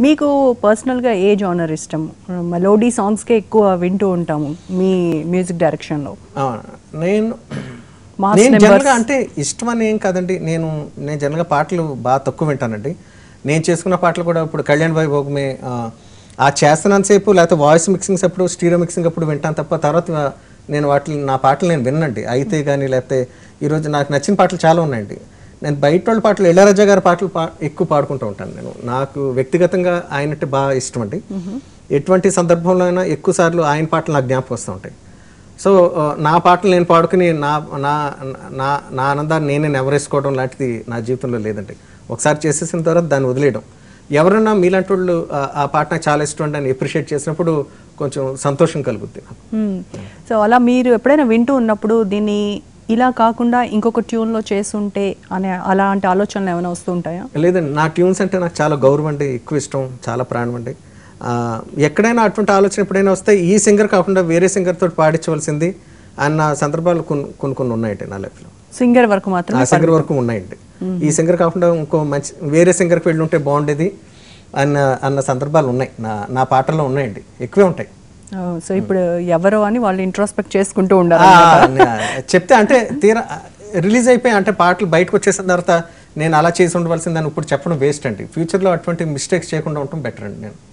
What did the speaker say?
మీకు పర్సనల్గా ఏ జానర్ ఇష్టం మెలోడీ సాంగ్స్కే ఎక్కువ వింటూ ఉంటాము మీ మ్యూజిక్ డైరెక్షన్లో ఆ, నేను Mass నేను numbers. జనరల్గా అంటే ఇష్టం అని ఏం కాదండి నేను నేను జనరల్గా పాటలు బాగా తక్కువ వింటానండి నేను చేసుకున్న పాటలు కూడా ఇప్పుడు కళ్యాణ్ బాయ్ భోగమే ఆ, ఆ చేస్తున్నంతసేపు లేకపోతే వాయిస్ మిక్సింగ్స్ అప్పుడు స్టీరియో మిక్సింగ్ అప్పుడు వింటాను తప్ప తర్వాత నేను వాటిని నా పాటలు నేను విన్నండి అయితే కానీ లేకపోతే ఈరోజు నాకు నచ్చిన పాటలు చాలా ఉన్నాయండి నేను బయట వాళ్ళ పాటలు ఇళయరాజా గారి పాటలు పా ఎక్కువ పాడుకుంటూ ఉంటాను నేను నాకు వ్యక్తిగతంగా ఆయనంటే బాగా ఇష్టం అండి ఎటువంటి సందర్భంలో అయినా ఎక్కువ సార్లు ఆయన పాటలు నాకు జ్ఞాపకం వస్తూ ఉంటాయి సో ఆ, నా పాటలు నేను పాడుకుని నా నా నా నా ఆనందాన్ని నేనే నెవరేసుకోవడం లాంటిది నా జీవితంలో లేదండి ఒకసారి చేసేసిన తర్వాత దాన్ని వదిలేయడం ఎవరన్నా మీలాంటి వాళ్ళు ఆ, ఆ పాట నాకు చాలా ఇష్టం అండి అని ఎప్రిషియేట్ చేసినప్పుడు కొంచెం సంతోషం కలుగుద్ది నాకు సో అలా మీరు ఎప్పుడైనా వింటూ ఉన్నప్పుడు దీన్ని ఇలా కాకుండా ఇంకొక ట్యూన్లో చేసుంటే అనే అలాంటి ఆలోచనలు ఏమైనా వస్తూ ఉంటాయా లేదండి నా ట్యూన్స్ అంటే నాకు చాలా గౌరవం అండి ఎక్కువ ఇష్టం చాలా ప్రాణం అండి ఆ, ఎక్కడైనా అటువంటి ఆలోచన ఎప్పుడైనా వస్తే ఈ సింగర్ కాకుండా వేరే సింగర్ తోటి పాడించవలసింది అన్న సందర్భాలు కొన్ని కొన్ని కొన్ని ఉన్నాయండి నా లైఫ్లో సింగర్ వరకు మాత్రం ఆ సింగర్ వరకు ఉన్నాయండి ఈ సింగర్ కాకుండా ఇంకో మంచి వేరే సింగర్కి వెళ్ళి ఉంటే బాగుండేది అన్న అన్న సందర్భాలు ఉన్నాయి నా నా పాటల్లో ఉన్నాయండి ఎక్కువే ఉంటాయి సో ఇప్పుడు ఎవరో అని వాళ్ళు ఇంట్రోస్పెక్ట్ చేసుకుంటూ ఉండాలి ఆ, నే- చెప్తే అంటే తీరా రిలీజ్ అయిపోయి అంటే పాటలు బయటకు వచ్చేసిన తర్వాత నేను అలా చేసి ఉండవలసిందని ఇప్పుడు చెప్పడం వేస్ట్ అండి ఫ్యూచర్లో అటువంటి మిస్టేక్స్ చేయకుండా ఉండటం బెటర్ అండి నేను